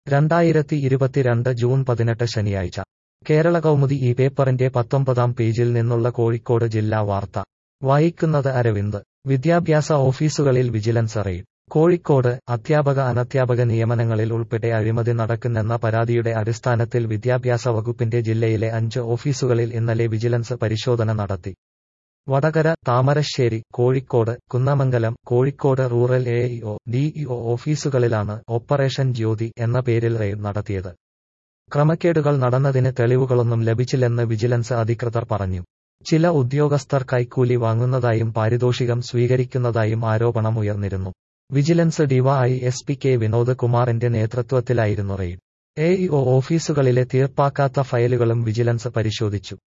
രണ്ടായിരത്തി ഇരുപത്തിരണ്ട് ജൂൺ പതിനെട്ട് ശനിയാഴ്ച കേരള കൗമുദി ഈ പേപ്പറിന്റെ പത്തൊമ്പതാം പേജിൽ നിന്നുള്ള കോഴിക്കോട് ജില്ലാ വാർത്ത വായിക്കുന്നത് അരവിന്ദ് വിദ്യാഭ്യാസ ഓഫീസുകളിൽ വിജിലൻസ് റെയ്ഡ് കോഴിക്കോട് അധ്യാപക അനധ്യാപക നിയമനങ്ങളിൽ ഉൾപ്പെടെ അഴിമതി നടക്കുന്നെന്ന പരാതിയുടെ അടിസ്ഥാനത്തിൽ വിദ്യാഭ്യാസ വകുപ്പിന്റെ ജില്ലയിലെ അഞ്ച് ഓഫീസുകളിൽ ഇന്നലെ വിജിലൻസ് പരിശോധന നടത്തി Vadakara Thamarassery Kozhikode Kunnamangalam Kozhikode rural A EO DEO ഓഫീസുകളിലാണ് ഓപ്പറേഷൻ ജ്യോതി എന്ന പേരിൽ റെയ്ഡ് നടത്തിയത് ക്രമക്കേടുകൾ നടന്നതിന് തെളിവുകളൊന്നും ലഭിച്ചില്ലെന്ന് വിജിലൻസ് അധികൃതർ പറഞ്ഞു ചില ഉദ്യോഗസ്ഥർ കൈക്കൂലി വാങ്ങുന്നതായും പാരിതോഷികം സ്വീകരിക്കുന്നതായും ആരോപണം ഉയർന്നിരുന്നു vigilance DY S P K Vinod കുമാറിന്റെ നേതൃത്വത്തിലായിരുന്നു റെയ്ഡ് എ ഇഒ ഓഫീസുകളിലെ തീർപ്പാക്കാത്ത ഫയലുകളും വിജിലൻസ് പരിശോധിച്ചു